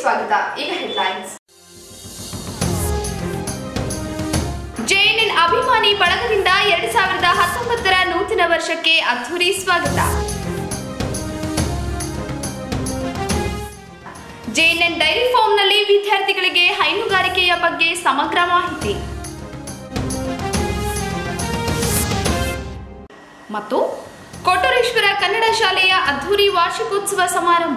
ಸ್ವಾಗತ ಈಗ headlines JNN ಅಭಿಮಾನಿ ಬಳಗದಿಂದ ಎರಡ್ ಸಾವಿರದ ಹತ್ತೊಂಬತ್ತರ ನೂತನ ವರ್ಷಕ್ಕೆ ಅದ್ಧೂರಿ ಸ್ವಾಗತ ಜೆಎನ್ಎನ್ ಡೈರಿ ಫಾರ್ಮ್ನಲ್ಲಿ ವಿದ್ಯಾರ್ಥಿಗಳಿಗೆ ಹೈನುಗಾರಿಕೆಯ ಬಗ್ಗೆ ಸಮಗ್ರ ಮಾಹಿತಿ ಮತ್ತು ಕೊಟ್ಟರೇಶ್ವರ ಕನ್ನಡ ಶಾಲೆಯ ಅದ್ಧೂರಿ ವಾರ್ಷಿಕೋತ್ಸವ ಸಮಾರಂಭ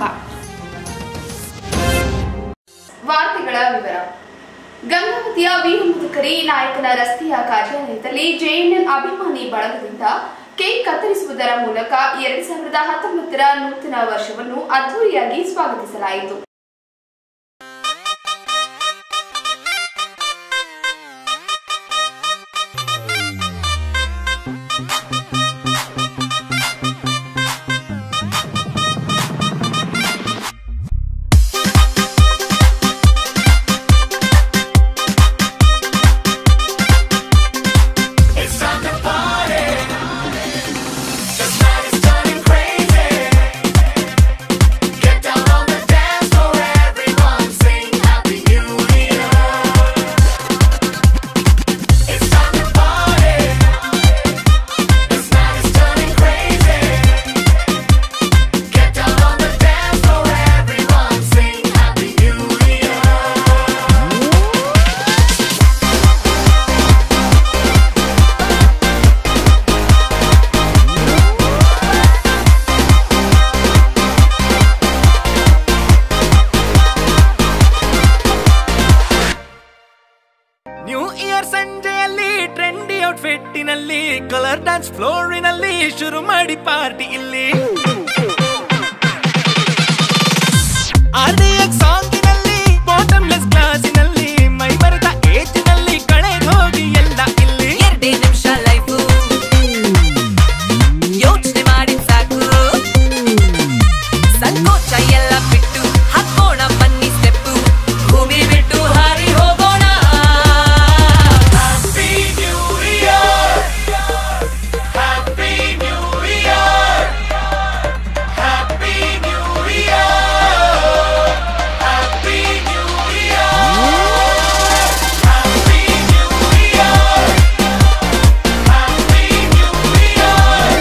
ವಾರ್ತೆಗಳ ವಿವರ ಗಂಗಾವತಿಯ ವೀರಮುದುಕರಿ ನಾಯಕನ ರಸ್ತೆಯ ಕಾರ್ಯಾಲಯದಲ್ಲಿ ಜೆಎನ್ಎನ್ ಅಭಿಮಾನಿ ಬಳಗದಿಂದ ಕೇಕ್ ಕತ್ತರಿಸುವುದರ ಮೂಲಕ ಎರಡ್ ಸಾವಿರದ ಹತ್ತೊಂಬತ್ತರ ನೂತನ ವರ್ಷವನ್ನು ಅದ್ಧೂರಿಯಾಗಿ ಸ್ವಾಗತಿಸಲಾಯಿತು It's time to party. This night is turning crazy. Get down on the dance floor, everyone sing Happy New Year. It's time to party. This night is turning crazy. Get down on the dance floor, everyone sing Happy New Year. New year ಸಂಜೆಯಲ್ಲಿ trendy ಔಟ್ಫಿಟ್ಟಿನಲ್ಲಿ colour dance ಫ್ಲೋರಿನಲ್ಲಿ ಶುರು ಮಾಡಿ party ಇಲ್ಲಿ RDX ಸಾಂಗಿನಲ್ಲಿ bottomless ಗ್ಲಾಸಿನಲ್ಲಿ ಮೈ ಮರೆತ ಏಜಿನಲ್ಲಿ ಕಳೆದು ಹೋಗಿ ಎಲ್ಲ ಇಲ್ಲಿ ಎರಡೇ ನಿಮಿಷ ಲೈಫು ಯೋಚನೆ ಮಾಡಿ ಸಾಕು ಸಂಕೋಚ ಎಲ್ಲ ಬಿಟ್ಟು ಹಾಕೋಣ ಬನ್ನಿ ಸ್ಟೆಪ್ಪು ಭೂಮಿ ಬಿಟ್ಟು ಹಾರಿ ಹೋಗೋಣ Happy New Year! Happy New Year! Happy New Year! Happy New Year! Happy New Year! Happy New Year!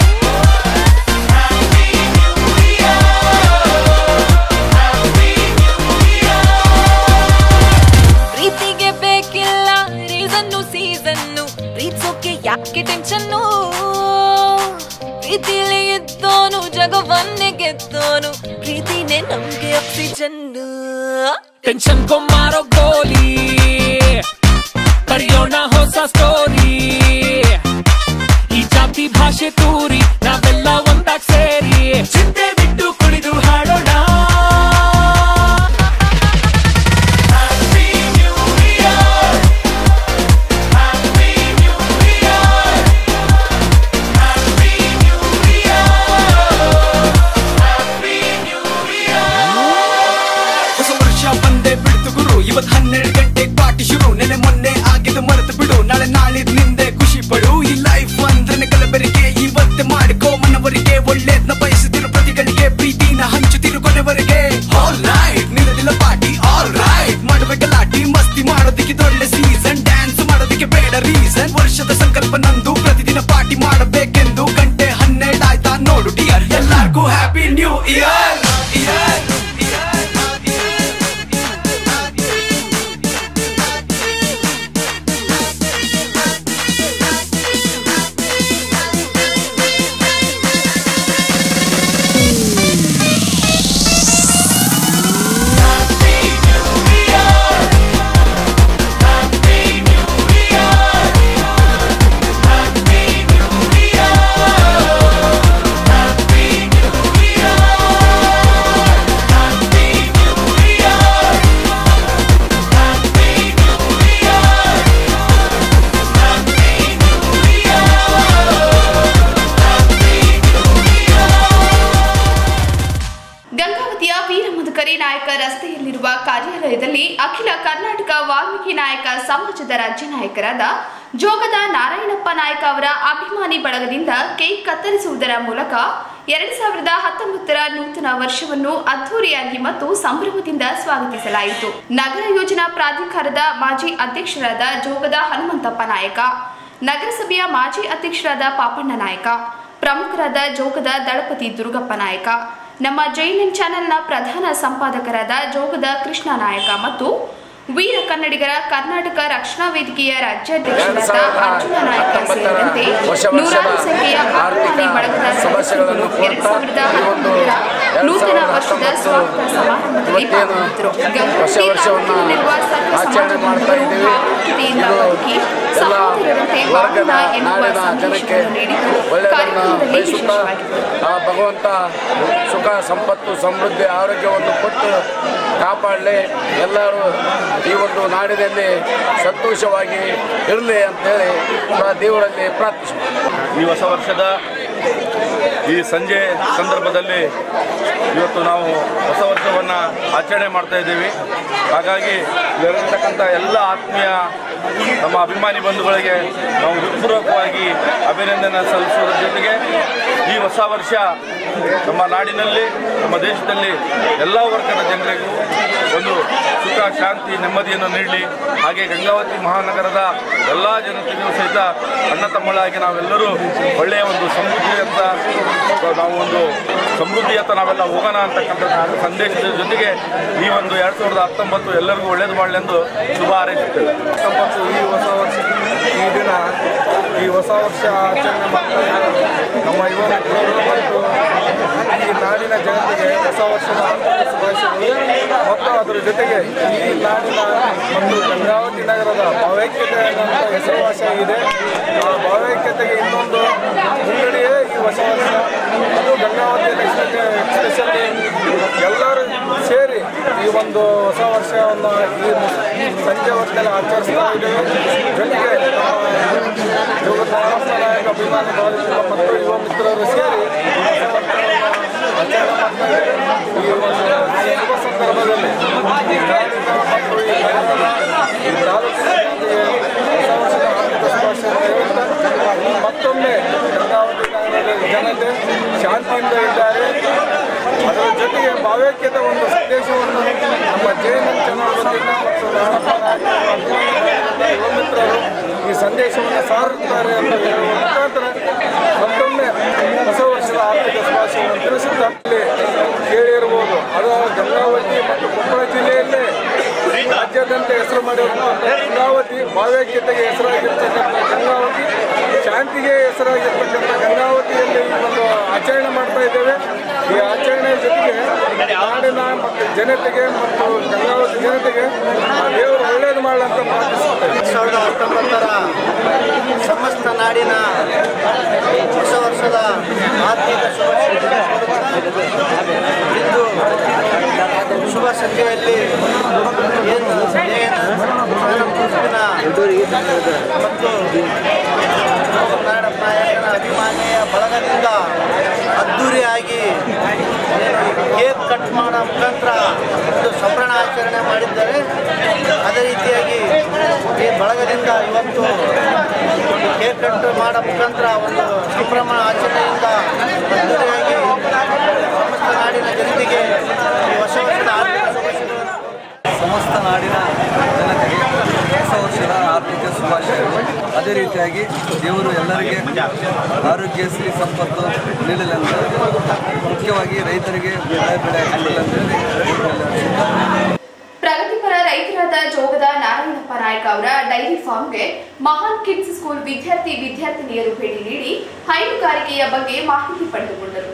Happy New Year! Happy New Year! ಪ್ರೀತಿಗೆ ಬೇಕಿಲ್ಲ ರೀಸನ್ನು ಸೀಸನ್ನು ಪ್ರೀತಿಸೋಕೆ ಯಾಕೆ ಟೆನ್ಷನ್ನು ಪ್ರೀತಿಲಿ ಇದ್ದೋನು ಜಗವನ್ನೇ ಗೆದ್ದೋನು ಪ್ರೀತಿನೇ ನಮ್ಗೆ ಆಕ್ಸಿಜನ್ನು ಟೆನ್ಷನ್ ಮಾರೋ ಗೋಲಿ ಬರೆಯೋಣ ಹೊಸ ಸ್ಟೋರಿ ಈ ಜಾತಿ ಭಾಷೆ ತೂರಿ ನಾವೆಲ್ಲ ಒಂದಾಗ್ ಸೇರಿ ಚಿಂತೆ ಬಿಟ್ಟು ಕುಣಿದು ಹಾಡೋಣ Happy New Year! Happy New Year! Happy New Year! Happy New Year! ಹೊಸ ವರ್ಷ ಬಂದೇ ಬಿಡ್ತು ಗುರು ಇವತ್ ಹನ್ನೆರಡು ಗಂಟೆ ಪಾರ್ಟಿ ಶುರು ನೆನೆ ಮೊನ್ನೆ ಆಗಿದ್ದು ಮರೆತು ಬಿಡು ನಾಳೆ ನಾಳಿದ್ ನಿಂದೆ ಖುಷಿ ಪಡು ಈ ಲೈಫ್ ಅಂದ್ರೆ ಕಲಬೆರಕೆ ಇವತ್ತೇ ಮಾಡಿಕೋ ಮನವರಿಗೆ ಒಳ್ಳೇದ್ನ ಬಯಸುತ್ತಿರೋ ಪ್ರತಿಗಳಿಗೆ ಪ್ರೀತಿನ ಹಂಚುತ್ತಿರು ಕೊನೆವರೆಗೆ ಆಲ್ ನೈಟ್ ನಿಲ್ಲದಿಲ್ಲ ಪಾರ್ಟಿ ಆಲ್ ರೈಟ್ ಮಾಡ್ಬೇಕಲ್ಲಾಟಿ ಮಸ್ತಿ ಮಾಡೋದಕ್ಕೆ ಒಳ್ಳೆ ಸೀಸನ್ ಡ್ಯಾನ್ಸ್ ಮಾಡೋದಕ್ಕೆ ಬೇಡ ರೀಸನ್ ವರ್ಷದ ಸಂಕಲ್ಪ ನಂದು ಪ್ರತಿದಿನ ಪಾರ್ಟಿ ಮಾಡಬೇಕೆಂದು ಗಂಟೆ ಹನ್ನೆರಡು ಆಯ್ತಾ ನೋಡು ಡಿಯರ್ ಎಲ್ಲಾರ್ಗೂ happy new year year Happy New Year! Happy New Year! Happy New Year! Happy New Year! ನಾಯಕ ರಸ್ತೆಯಲ್ಲಿರುವ ಕಾರ್ಯಾಲಯದಲ್ಲಿ ಅಖಿಲ ಕರ್ನಾಟಕ ವಾಲ್ಮೀಕಿ ನಾಯಕ ಸಮಾಜದ ರಾಜ್ಯ ನಾಯಕರಾದ ಜೋಗದ ನಾರಾಯಣಪ್ಪ ನಾಯಕ ಅವರ ಅಭಿಮಾನಿ ಬಳಗದಿಂದ ಕೇಕ್ ಕತ್ತರಿಸುವುದರ ಮೂಲಕ ಎರಡ್ ಸಾವಿರದ ಹತ್ತೊಂಬತ್ತರ ನೂತನ ವರ್ಷವನ್ನು ಅದ್ಧೂರಿಯಾಗಿ ಮತ್ತು ಸಂಭ್ರಮದಿಂದ ಸ್ವಾಗತಿಸಲಾಯಿತು ನಗರ ಯೋಜನಾ ಪ್ರಾಧಿಕಾರದ ಮಾಜಿ ಅಧ್ಯಕ್ಷರಾದ ಜೋಗದ ಹನುಮಂತಪ್ಪ ನಾಯಕ ನಗರಸಭೆಯ ಮಾಜಿ ಅಧ್ಯಕ್ಷರಾದ ಪಾಪಣ್ಣ ನಾಯಕ ಪ್ರಮುಖರಾದ ಜೋಗದ ದಳಪತಿ ದುರ್ಗಪ್ಪ ನಾಯಕ ನಮ್ಮ ಜೈನನ್ ಚಾನೆಲ್ನ ಪ್ರಧಾನ ಸಂಪಾದಕರಾದ ಜೋಗದ ಕೃಷ್ಣ ನಾಯಕ ಮತ್ತು ವೀರ ಕನ್ನಡಿಗರ ಕರ್ನಾಟಕ ರಕ್ಷಣಾ ವೇದಿಕೆಯ ರಾಜ್ಯಾಧ್ಯಕ್ಷರಾದ ಅರ್ಜುನ ನಾಯಕ ಸೇರಿದಂತೆ ನೂರಾರು ಸಂಖ್ಯೆಯ ಅಭಿಮಾನಿ ಬಳಗದ ಸದಸ್ಯರು ಎರಡ್ ಸಾವಿರದ ಹತ್ತೊಂಬತ್ತರ ನೂತನ ವರ್ಷದ ಸ್ವಾಗತ ಸಮಾರಂಭದಲ್ಲಿ ಪಾಲ್ಗೊಂಡಿದ್ದರು ಗಂಗಾವತಿ ತಾಲೂಕಿನಲ್ಲಿರುವ ಸರ್ವ ಆಚರಣೆ ಮಾಡ್ತಾ ಸಮಾಜದವರು ಇದ್ದೀವಿ. ಭಾವೈಕ್ಯತೆಯಿಂದ ಇದು ಬದುಕಿ ಎಲ್ಲ ಸಹೋದರರಂತೆ ವರ್ಗದ ಬಾಳೋಣ ಎನ್ನುವ ನಾಡಿನ ಜನಕ್ಕೆ ಸಂದೇಶವನ್ನು ನೀಡಿದ್ದು ಒಳ್ಳೆಯದನ್ನ ಕಾರ್ಯಕ್ರಮದಲ್ಲಿ ಬಯಸುತ್ತಾ ವಿಶೇಷವಾಗಿತ್ತು ಆ ಭಗವಂತ ಸುಖ ಸಂಪತ್ತು ಸಮೃದ್ಧಿ ಆರೋಗ್ಯವನ್ನು ಕೊಟ್ಟು ಕಾಪಾಡಲಿ ಎಲ್ಲರೂ ಈ ಒಂದು ನಾಡಿನಲ್ಲಿ ಸಂತೋಷವಾಗಿ ಇರಲಿ ಅಂತೇಳಿ ಆ ದೇವರಲ್ಲಿ ಪ್ರಾರ್ಥಿಸ್ಬೋದು ಈ ಹೊಸ ವರ್ಷದ ಈ ಸಂಜೆ ಸಂದರ್ಭದಲ್ಲಿ ಇವತ್ತು ನಾವು ಹೊಸ ವರ್ಷವನ್ನು ಆಚರಣೆ ಮಾಡ್ತಾ ಇದ್ದೀವಿ ಹಾಗಾಗಿ ಇಲ್ಲಿರತಕ್ಕಂಥ ಎಲ್ಲ ಆತ್ಮೀಯ ನಮ್ಮ ಅಭಿಮಾನಿ ಬಂಧುಗಳಿಗೆ ನಾವು ಹೃತ್ಪೂರ್ವಕವಾಗಿ ಅಭಿನಂದನೆ ಸಲ್ಲಿಸುವುದರ ಜೊತೆಗೆ ಈ ಹೊಸ ವರ್ಷ ನಮ್ಮ ನಾಡಿನಲ್ಲಿ ನಮ್ಮ ದೇಶದಲ್ಲಿ ಎಲ್ಲ ವರ್ಗದ ಜನರಿಗೂ ಒಂದು ಸುಖ ಶಾಂತಿ ನೆಮ್ಮದಿಯನ್ನು ನೀಡಲಿ ಹಾಗೆ ಗಂಗಾವತಿ ಮಹಾನಗರದ ಎಲ್ಲ ಜನತೆಗೂ ಸಹಿತ ಅಣ್ಣ ತಮ್ಮಳಾಗಿ ನಾವೆಲ್ಲರೂ ಒಳ್ಳೆಯ ಒಂದು ಸಮೃದ್ಧಿಯತ್ತ ನಾವು ಒಂದು ಸಮೃದ್ಧಿಯತ್ತ ನಾವೆಲ್ಲ ಹೋಗೋಣ ಅಂತಕ್ಕಂಥ ಸಂದೇಶದ ಜೊತೆಗೆ ಈ ಒಂದು ಎರಡು ಸಾವಿರದ ಹತ್ತೊಂಬತ್ತು ಎಲ್ಲರಿಗೂ ಒಳ್ಳೇದು ಮಾಡಲಿ ಎಂದು ಶುಭ ಹಾರೈಸುತ್ತೇವೆ ಹತ್ತೊಂಬತ್ತು ಈ ಹೊಸ ವರ್ಷ ಈ ದಿನ ಈ ಹೊಸ ವರ್ಷ ಆಚರಣೆ ಮಾಡ್ತಾ ಇದ್ದಾರೆ. ನಮ್ಮ ಯುವ ಮಿತ್ರರು ಮತ್ತು ಈ ನಾಡಿನ ಜನತೆಗೆ ಹೊಸ ವರ್ಷದ ಆರ್ಥಿಕ ಶುಭಾಶಯಗಳು ಮತ್ತು ಅದರ ಜೊತೆಗೆ ಈ ನಾಡಿನ ಮತ್ತು ಗಂಗಾವತಿ ನಗರದ ಭಾವೈಕ್ಯತೆ ಅನ್ನುವಂಥ ಹೆಸರುವಾಸಿಯಾಗಿದೆ ಆ ಭಾವೈಕ್ಯತೆಗೆ ಇನ್ನೊಂದು ಮುನ್ನಡೆಯೇ ಈ ಹೊಸ ವರ್ಷ ಅದು ಗಂಗಾವತಿ ಎಕ್ಸ್ಪೆಷಲಿ ಎಲ್ಲರೂ ಸೇರಿ ಈ ಒಂದು ಹೊಸ ವರ್ಷವನ್ನು ಈ ಸಂಜೆ ಹೊತ್ತಿನಲ್ಲಿ ಆಚರಿಸ್ತಾ ಇದ್ದೇವೆ ಜೊತೆಗೆ ಯೋಗದ ನಾಯಕ ಅಭಿಮಾನಿ ಭಾವಿಸುವ ಮತ್ತು ಯುವ ಮಿತ್ರರು ಸೇರಿ ಈ ಹೊಸ ವರ್ಷವನ್ನು ಆಚರಣೆ ಮಾಡ್ತಾ ಇದ್ದೇವೆ ಈ ಒಂದು ಶುಭ ಸಂದರ್ಭದಲ್ಲಿ ಈ ನಾಡಿನ ಮತ್ತು ಈ ನಗರದ ಈ ತಾಲೂಕಿನ ಜನತೆಗೆ ಹೊಸ ವರ್ಷದ ಆರ್ಥಿಕ ಶುಭಾಶಯವನ್ನು ಹೇಳ್ತಾ ಮತ್ತೊಮ್ಮೆ ಗಂಗಾವತಿ ನಗರದ ಜನತೆ ಶಾಂತಿಯಿಂದ ಇದ್ದಾರೆ ಅದರ ಜೊತೆಗೆ ಭಾವೈಕ್ಯದ ಒಂದು ಸಂದೇಶವನ್ನು ನಮ್ಮ ಜೈನ ಚಾನಲ್ ಮತ್ತು ನಾಡಪ್ಪ ನಾಯಕ ಯುವ ಮಿತ್ರರು ಈ ಸಂದೇಶವನ್ನು ಸಾರುತ್ತಾರೆ ಅಂತ ಹೇಳುವ ಮುಖಾಂತರ ಮತ್ತೊಮ್ಮೆ ಹೊಸ ವರ್ಷದ ಆರ್ಥಿಕ ಶುಭಾಶಯವನ್ನು ತಿಳಿಸುತ್ತಾ ಇಲ್ಲಿ ಕೇಳಿರ್ಬೋದು ಅದು ಗಂಗಾವತಿ ಮತ್ತು ಕೊಪ್ಪಳ ಜಿಲ್ಲೆಯಲ್ಲೇ ರಾಜ್ಯಾದ್ಯಂತ ಹೆಸರು ಮಾಡಿರುವಂಥ ಗಂಗಾವತಿ ಭಾವೈಕ್ಯತೆಗೆ ಹೆಸರಾಗಿರ್ತಕ್ಕಂಥ ಗಂಗಾವತಿ ಶಾಂತಿಗೆ ಹೆಸರಾಗಿರ್ತಕ್ಕಂಥ ಗಂಗಾವತಿಯಲ್ಲಿ ಈ ಒಂದು ಆಚರಣೆ ಮಾಡ್ತಾ ಇದ್ದೇವೆ ಈ ಆಚರಣೆ ಜೊತೆಗೆ ನಾಡಿನ ಮತ್ತು ಜನತೆಗೆ ಮತ್ತು ಗಂಗಾವತಿ ಜನತೆಗೆ ಆ ದೇವರು ಒಳ್ಳೆಯದು ಮಾಡಲಂತ ಪ್ರಾರ್ಥಿಸುತ್ತೇವೆ ಸಾವಿರದ ಹತ್ತೊಂಬತ್ತರ ಸಮಸ್ತ ನಾಡಿನ ಹೊಸ ವರ್ಷದ ಆರ್ಥಿಕ ಶುಭ ಇಂದು ಶುಭ ಸಂಖ್ಯೆಯಲ್ಲಿ ಏನು ಏನು ಗುಂಪಿನ ಮತ್ತು ನಾಡಪ್ಪ ನಾಯಕನ ಅಭಿಮಾನಿಯ ಬಳಗದಿಂದ ಅದ್ಧೂರಿಯಾಗಿ ಏನು ಕೇಕ್ ಕಟ್ ಮಾಡೋ ಮುಖಾಂತರ ಒಂದು ಸಂಭ್ರಮ ಆಚರಣೆ ಮಾಡಿದ್ದಾರೆ ಅದೇ ರೀತಿಯಾಗಿ ಈ ಬಳಗದಿಂದ ಇವತ್ತು ಒಂದು ಕೇಕ್ ಕಟ್ ಮಾಡೋ ಮುಖಾಂತರ ಒಂದು ಸಂಭ್ರಮ ಆಚರಣೆಯಿಂದ ಅದ್ದೂರಿಯಾಗಿ ಸಮಸ್ತ ನಾಡಿನ ಜನತೆಗೆ ಈ ಹೊಸ ವರ್ಷದ ಆರ್ಥಿಕ ಶುಭಾಶಯಗಳನ್ನು ಸಮಸ್ತ ನಾಡಿನ ಜನತೆಗೆ ಹೊಸ ವರ್ಷದ ಆರ್ಥಿಕ ಶುಭಾಶಯಗಳು ಅದೇ ರೀತಿಯಾಗಿ ದೇವರು ಎಲ್ಲರಿಗೆ ಆರೋಗ್ಯ ಸಿರಿ ಸಂಪತ್ತು ನೀಡಲೆಂದು ಮುಖ್ಯವಾಗಿ ರೈತರಿಗೆ ಬೆಳೆ ಬೆಳೆ ಹಾಕಲೆಂದೇಳಿ ಪ್ರಗತಿಪರ ರೈತರಾದ ಜೋಗದ ನಾರಾಯಣಪ್ಪ ನಾಯಕ ಅವರ ಡೈರಿ ಫಾರ್ಮ್ಗೆ ಮಹಾನ್ ಕಿಡ್ಸ್ ಸ್ಕೂಲ್ ವಿದ್ಯಾರ್ಥಿ ವಿದ್ಯಾರ್ಥಿನಿಯರು ಭೇಟಿ ನೀಡಿ ಹೈನುಗಾರಿಕೆಯ ಬಗ್ಗೆ ಮಾಹಿತಿ ಪಡೆದುಕೊಂಡರು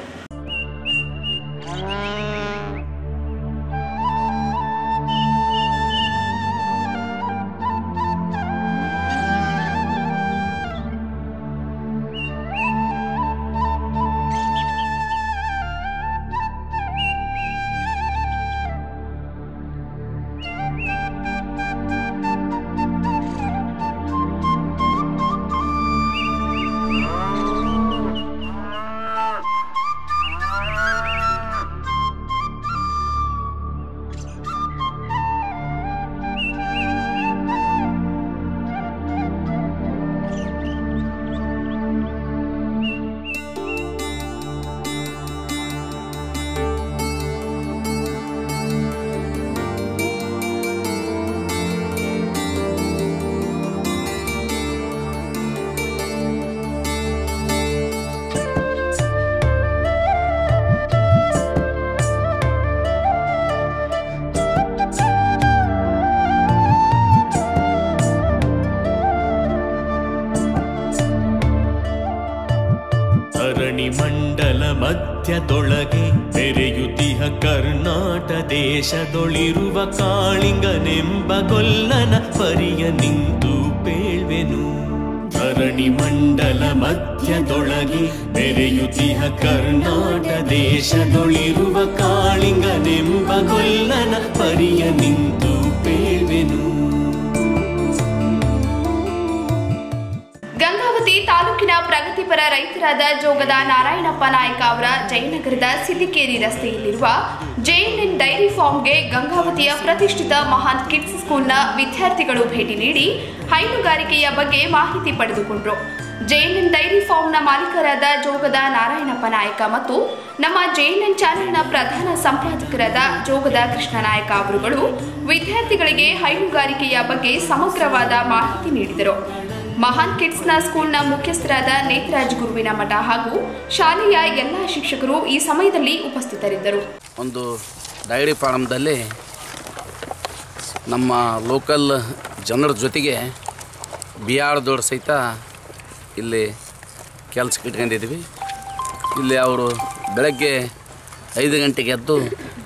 ಧರಣಿ ಮಂಡಲ ಮಧ್ಯದೊಳಗೆ ಬೆರೆಯುತಿಹ ಕರ್ನಾಟ ದೇಶದೊಳಿರುವ ಕಾಳಿಂಗನೆಂಬ ಗೊಲ್ಲನ ಪರಿಯ ನಿಂತು ಪೇಳ್ವೆನು ಧರಣಿ ಮಂಡಲ ಮಧ್ಯದೊಳಗೆ ಬೆರೆಯುತಿಹ ಕರ್ನಾಟ ದೇಶದೊಳಿರುವ ಕಾಳಿಂಗನೆಂಬ ಗೊಲ್ಲನ ಪರಿಯ ನಿಂತು ಪೇಳ್ವೆನು ಗಂಗಾವತಿ ತಾಲೂಕಿನ ಪ್ರಗತಿಪರ ರೈತರಾದ ಜೋಗದ ನಾರಾಯಣಪ್ಪ ನಾಯಕ ಅವರ ಜಯನಗರದ ಸಿದ್ದಿಕೇರಿ ರಸ್ತೆಯಲ್ಲಿರುವ ಜೆಎನ್ಎನ್ ಡೈರಿ ಫಾರ್ಮ್ಗೆ ಗಂಗಾವತಿಯ ಪ್ರತಿಷ್ಠಿತ ಮಹಾನ್ ಕಿಡ್ಸ್ ಸ್ಕೂಲ್ನ ವಿದ್ಯಾರ್ಥಿಗಳು ಭೇಟಿ ನೀಡಿ ಹೈನುಗಾರಿಕೆಯ ಬಗ್ಗೆ ಮಾಹಿತಿ ಪಡೆದುಕೊಂಡರು ಜೆಎನ್ಎನ್ ಡೈರಿ ಫಾರ್ಮ್ನ ಮಾಲೀಕರಾದ ಜೋಗದ ನಾರಾಯಣಪ್ಪ ನಾಯಕ ಮತ್ತು ನಮ್ಮ ಜೆಎನ್ಎನ್ ಚಾನೆಲ್ನ ಪ್ರಧಾನ ಸಂಪಾದಕರಾದ ಜೋಗದ ಕೃಷ್ಣ ನಾಯಕ ಅವರುಗಳು ವಿದ್ಯಾರ್ಥಿಗಳಿಗೆ ಹೈನುಗಾರಿಕೆಯ ಬಗ್ಗೆ ಸಮಗ್ರವಾದ ಮಾಹಿತಿ ನೀಡಿದರು ಮಹಾನ್ ಕಿಡ್ಸ್ನ ಸ್ಕೂಲ್ನ ಮುಖ್ಯಸ್ಥರಾದ ನೇತ್ರಾಜ್ ಗುರುವಿನ ಮಠ ಹಾಗೂ ಶಾಲೆಯ ಎಲ್ಲ ಶಿಕ್ಷಕರು ಈ ಸಮಯದಲ್ಲಿ ಉಪಸ್ಥಿತರಿದ್ದರು ಒಂದು ಡೈರಿ ಫಾರ್ಮ್ದಲ್ಲಿ ನಮ್ಮ ಲೋಕಲ್ ಜನರ ಜೊತೆಗೆ ಬಿಹಾರದವ್ರು ಸಹಿತ ಇಲ್ಲಿ ಕೆಲ್ಸಕ್ಕೆ ಇಟ್ಕೊಂಡಿದ್ವಿ ಇಲ್ಲಿ ಅವರು ಬೆಳಗ್ಗೆ ಐದು ಗಂಟೆಗೆ ಎದ್ದು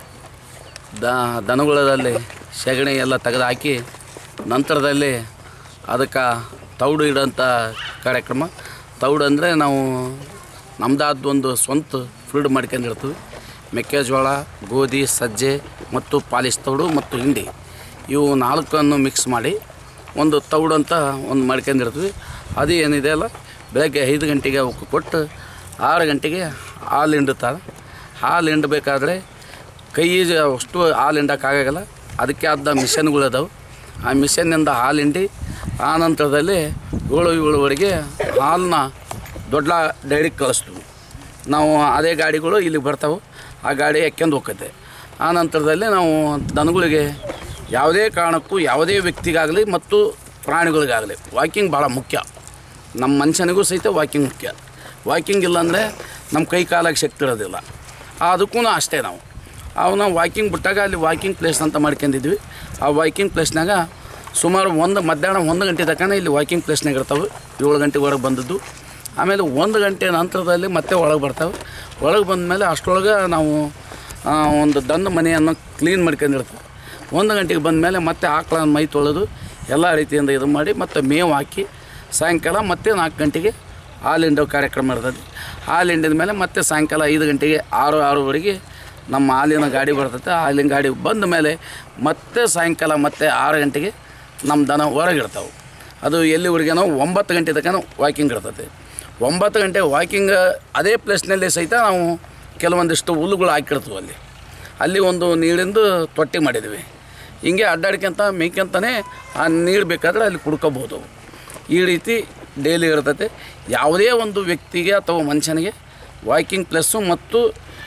ದ ದನಗಳಲ್ಲಿ ಸೆಗಣಿ ಎಲ್ಲ ತೆಗೆದು ಹಾಕಿ ನಂತರದಲ್ಲಿ ಅದಕ್ಕೆ ತೌಡು ಇಡೋಂಥ ಕಾರ್ಯಕ್ರಮ ತೌಡು ಅಂದರೆ ನಾವು ನಮ್ಮದಾದ ಒಂದು ಸ್ವಂತ ಫೀಲ್ಡ್ ಮಾಡ್ಕೊಂಡಿರ್ತೀವಿ ಮೆಕ್ಕೆಜೋಳ ಗೋಧಿ ಸಜ್ಜೆ ಮತ್ತು ಪಾಲಿಶ್ ತೌಡು ಮತ್ತು ಹಿಂಡಿ ಇವು ನಾಲ್ಕನ್ನು ಮಿಕ್ಸ್ ಮಾಡಿ ಒಂದು ತೌಡು ಅಂತ ಒಂದು ಮಾಡ್ಕೊಂಡಿರ್ತೀವಿ ಅದು ಏನಿದೆ ಅಲ್ಲ ಬೆಳಗ್ಗೆ ಐದು ಗಂಟೆಗೆ ಅವಕ್ಕೆ ಕೊಟ್ಟು ಆರು ಗಂಟೆಗೆ ಹಾಲು ಹಿಂಡುತ್ತಾರೆ ಹಾಲು ಹಿಂಡಬೇಕಾದ್ರೆ ಕೈ ಅಷ್ಟು ಹಾಲು ಹಿಂಡೋಕ್ಕಾಗಲ್ಲ ಅದಕ್ಕೆ ಆದ ಮಿಷನ್ಗಳು ಅದಾವೆ ಆ ಮಿಷನ್ನಿಂದ ಹಾಲು ಹಿಂಡಿ ಆ ನಂತರದಲ್ಲಿ ಏಳು ಏಳುವರೆಗೆ ಹಾಲನ್ನ ದೊಡ್ಡ ಡೈರಿಗೆ ಕಳಿಸ್ತೀವಿ ನಾವು ಅದೇ ಗಾಡಿಗಳು ಇಲ್ಲಿಗೆ ಬರ್ತಾವೆ ಆ ಗಾಡಿ ಎಕ್ಕೊಂಡು ಹೋಗ್ತೈತೆ ಆ ನಂತರದಲ್ಲಿ ನಾವು ದನಗಳಿಗೆ ಯಾವುದೇ ಕಾರಣಕ್ಕೂ ಯಾವುದೇ ವ್ಯಕ್ತಿಗಾಗಲಿ ಮತ್ತು ಪ್ರಾಣಿಗಳಿಗಾಗಲಿ ವಾಕಿಂಗ್ ಭಾಳ ಮುಖ್ಯ ನಮ್ಮ ಮನುಷ್ಯನಿಗೂ ಸಹಿತ ವಾಕಿಂಗ್ ಮುಖ್ಯ ವಾಕಿಂಗ್ ಇಲ್ಲಾಂದರೆ ನಮ್ಮ ಕೈ ಕಾಲಾಗಿ ಶಕ್ತಿ ಇರೋದಿಲ್ಲ ಅದಕ್ಕೂ ಅಷ್ಟೇ ನಾವು ಅವನ್ನ ವಾಕಿಂಗ್ ಬಿಟ್ಟಾಗ ಅಲ್ಲಿ ವಾಕಿಂಗ್ ಪ್ಲೇಸ್ ಅಂತ ಮಾಡ್ಕೊಂಡಿದ್ವಿ ಆ ವಾಕಿಂಗ್ ಪ್ಲೇಸ್ನಾಗ ಸುಮಾರು ಒಂದು ಮಧ್ಯಾಹ್ನ ಒಂದು ಗಂಟೆ ತನಕ ಇಲ್ಲಿ ವಾಕಿಂಗ್ ಪ್ಲೇಸ್ನಾಗ ಇರ್ತಾವೆ ಏಳು ಗಂಟೆ ಹೊರಗೆ ಬಂದದ್ದು ಆಮೇಲೆ ಒಂದು ಗಂಟೆ ನಂತರದಲ್ಲಿ ಮತ್ತೆ ಒಳಗೆ ಬರ್ತಾವೆ ಒಳಗೆ ಬಂದಮೇಲೆ ಅಷ್ಟರೊಳಗೆ ನಾವು ಆ, ಒಂದು ದನ್ನ ಮನೆಯನ್ನು ಕ್ಲೀನ್ ಮಾಡ್ಕೊಂಡಿರ್ತೀವಿ ಒಂದು ಗಂಟೆಗೆ ಬಂದಮೇಲೆ ಮತ್ತೆ ಆಕಳ ಮೈ ತೊಳೆದು ಎಲ್ಲ ರೀತಿಯಿಂದ ಇದು ಮಾಡಿ ಮತ್ತು ಮೇವು ಹಾಕಿ ಸಾಯಂಕಾಲ ಮತ್ತೆ ನಾಲ್ಕು ಗಂಟೆಗೆ ಹಾಲು ಹಿಂಡೋ ಕಾರ್ಯಕ್ರಮ ಇರ್ತದೆ ಹಾಲು ಹಿಂಡಿದ ಮೇಲೆ ಮತ್ತೆ ಸಾಯಂಕಾಲ ಐದು ಗಂಟೆಗೆ ಆರು ಆರೂವರೆಗೆ ನಮ್ಮ ಹಾಲಿನ ಗಾಡಿ ಬರ್ತೈತೆ ಹಾಲಿನ ಗಾಡಿ ಬಂದ ಮೇಲೆ ಮತ್ತೆ ಸಾಯಂಕಾಲ ಮತ್ತೆ ಆರು ಗಂಟೆಗೆ ನಮ್ಮ ದನ ಹೊರಗಿರ್ತಾವೆ ಅದು ಎಲ್ಲಿವರೆಗೆ ನಾವು ಒಂಬತ್ತು ಗಂಟೆ ತನಕ ವಾಕಿಂಗ್ ಇರ್ತೈತೆ ಒಂಬತ್ತು ಗಂಟೆ ವಾಕಿಂಗ್ ಅದೇ ಪ್ಲೇಸ್ನಲ್ಲಿ ಸಹಿತ ನಾವು ಕೆಲವೊಂದಿಷ್ಟು ಹುಲ್ಲುಗಳು ಹಾಕಿರ್ತೀವಿ ಅಲ್ಲಿ ಅಲ್ಲಿ ಒಂದು ನೀರಿಂದು ತೊಟ್ಟಿ ಮಾಡಿದ್ವಿ ಹಿಂಗೆ ಅಡ್ಡಾಡ್ಕೊಂತ ಮೇಯ್ಕೊಂತಾನೆ ಆ ನೀರು ಬೇಕಾದ್ರೆ ಅಲ್ಲಿ ಕುಡ್ಕೋಬೋದು ಈ ರೀತಿ ಡೈಲಿ ಇರ್ತೈತೆ ಯಾವುದೇ ಒಂದು ವ್ಯಕ್ತಿಗೆ ಅಥವಾ ಮನುಷ್ಯನಿಗೆ ವಾಕಿಂಗ್ ಪ್ಲಸ್ಸು ಮತ್ತು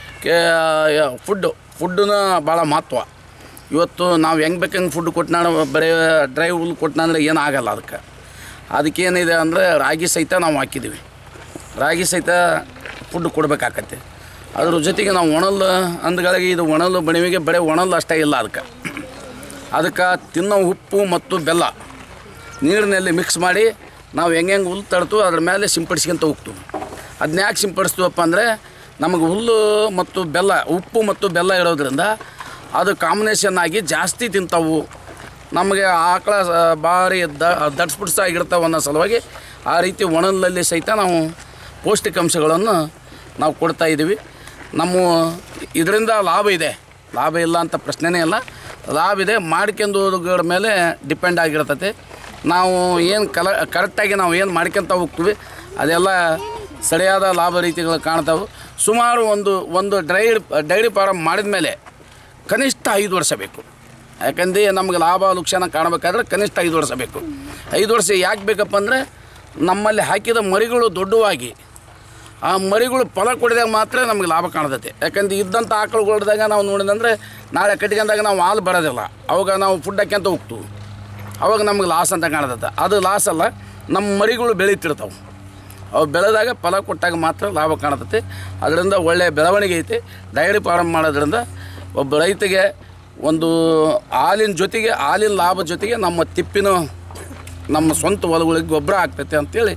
ಫುಡ್ಡು ಫುಡ್ಡನ್ನ ಭಾಳ ಮಹತ್ವ ಇವತ್ತು ನಾವು ಹೆಂಗೆ ಬೇಕಂಗೆ ಫುಡ್ ಕೊಟ್ಟನಾಡ ಬರೀ ಡ್ರೈ ಹುಲ್ಲು ಕೊಟ್ಟನಂದ್ರೆ ಏನೂ ಆಗಲ್ಲ ಅದಕ್ಕೆ ಅದಕ್ಕೇನಿದೆ ಅಂದರೆ ರಾಗಿ ಸಹಿತ ನಾವು ಹಾಕಿದ್ದೀವಿ ರಾಗಿ ಸಹಿತ ಫುಡ್ ಕೊಡಬೇಕಾಕತ್ತೆ ಅದ್ರ ಜೊತೆಗೆ ನಾವು ಒಣಲ್ ಅಂದ್ಗಳಿಗೆ ಇದು ಒಣಲು ಬಣಿವಿಗೆ ಬರೀ ಒಣಲ್ ಅಷ್ಟೇ ಇಲ್ಲ ಅದಕ್ಕೆ ಅದಕ್ಕೆ ತಿನ್ನೋ ಉಪ್ಪು ಮತ್ತು ಬೆಲ್ಲ ನೀರಿನಲ್ಲಿ ಮಿಕ್ಸ್ ಮಾಡಿ ನಾವು ಹೆಂಗೆ ಹೆಂಗೆ ಹುಲ್ಲು ತಡ್ತು ಅದ್ರ ಮೇಲೆ ಸಿಂಪಡಿಸ್ಕೊಂತ ಹೋಗ್ತೀವಿ ಅದನ್ನ ಯಾಕೆ ಸಿಂಪಡಿಸ್ತೀವಪ್ಪ ಅಂದರೆ ನಮಗೆ ಹುಲ್ಲು ಮತ್ತು ಬೆಲ್ಲ ಉಪ್ಪು ಮತ್ತು ಬೆಲ್ಲ ಇರೋದ್ರಿಂದ ಅದು ಕಾಂಬಿನೇಷನ್ ಆಗಿ ಜಾಸ್ತಿ ತಿಂತಾವು ನಮಗೆ ಆಕಳ ಸ- ಭಾರಿ ದ ದಡ್ಸ್ಪುಡ್ಸಾಗಿರ್ತಾವೆ ಅನ್ನೋ ಸಲುವಾಗಿ ಆ ರೀತಿ ಒಣಲಲ್ಲಿ ಸಹಿತ ನಾವು ಪೌಷ್ಟಿಕಾಂಶಗಳನ್ನು ನಾವು ಕೊಡ್ತಾ ಇದ್ದೀವಿ ನಮ್ಮ ಇದರಿಂದ ಲಾಭ ಇದೆ ಲಾಭ ಇಲ್ಲ ಅಂತ ಪ್ರಶ್ನೆನೇ ಇಲ್ಲ ಲಾಭ ಇದೆ ಮಾಡ್ಕೊಂಡು ಹೋಗೋದ್ರ ಮೇಲೆ ಡಿಪೆಂಡ್ ಆಗಿರ್ತೈತೆ ನಾವು ಏನು ಕಲ ಕರೆಕ್ಟಾಗಿ ನಾವು ಏನು ಮಾಡ್ಕೊತ ಹೋಗ್ತೀವಿ ಅದೆಲ್ಲ ಸರಿಯಾದ ಲಾಭ ರೀತಿಗಳು ಕಾಣ್ತಾವೆ ಸುಮಾರು ಒಂದು ಒಂದು ಡ್ರೈ ಡೈರಿ ಫಾರಮ್ ಮಾಡಿದ ಮೇಲೆ ಕನಿಷ್ಠ ಐದು ವರ್ಷ ಬೇಕು ಯಾಕಂದ್ರೆ ನಮಗೆ ಲಾಭ ಲುಕ್ಷಣ ಕಾಣಬೇಕಾದ್ರೆ ಕನಿಷ್ಠ ಐದು ವರ್ಷ ಬೇಕು ಐದು ವರ್ಷ ಯಾಕೆ ಬೇಕಪ್ಪ ಅಂದರೆ ನಮ್ಮಲ್ಲಿ ಹಾಕಿದ ಮರಿಗಳು ದೊಡ್ಡವಾಗಿ ಆ ಮರಿಗಳು ಫಲ ಕೊಡಿದಾಗ ಮಾತ್ರ ನಮಗೆ ಲಾಭ ಕಾಣ್ತೈತೆ ಯಾಕಂದ್ರೆ ಇದ್ದಂಥ ಆಕಳುಗಳ್ದಾಗ ನಾವು ನೋಡಿದಂದ್ರೆ ನಾಳೆ ಕಟ್ಕೊಂಡಾಗ ನಾವು ಹಾಲು ಬರೋದಿಲ್ಲ ಅವಾಗ ನಾವು ಫುಡ್ ಹಾಕ್ಯಂತ ಹೋಗ್ತೀವಿ ಅವಾಗ ನಮಗೆ ಲಾಸ್ ಅಂತ ಕಾಣ್ತೈತೆ ಅದು ಲಾಸ್ ಅಲ್ಲ ನಮ್ಮ ಮರಿಗಳು ಬೆಳೀತಿರ್ತಾವೆ ಅವು ಬೆಳೆದಾಗ ಫಲ ಕೊಟ್ಟಾಗ ಮಾತ್ರ ಲಾಭ ಕಾಣ್ತೈತೆ ಅದರಿಂದ ಒಳ್ಳೆಯ ಬೆಳವಣಿಗೆ ಐತೆ ಡೈರಿ ಫಾರಮ್ ಮಾಡೋದ್ರಿಂದ ಒಬ್ಬ ರೈತಗೆ ಒಂದು ಹಾಲಿನ ಜೊತೆಗೆ ಹಾಲಿನ ಲಾಭ ಜೊತೆಗೆ ನಮ್ಮ ತಿಪ್ಪಿನ ನಮ್ಮ ಸ್ವಂತ ಹೊಲಗಳಿಗೆ ಗೊಬ್ಬರ ಆಗ್ತೈತೆ ಅಂತೇಳಿ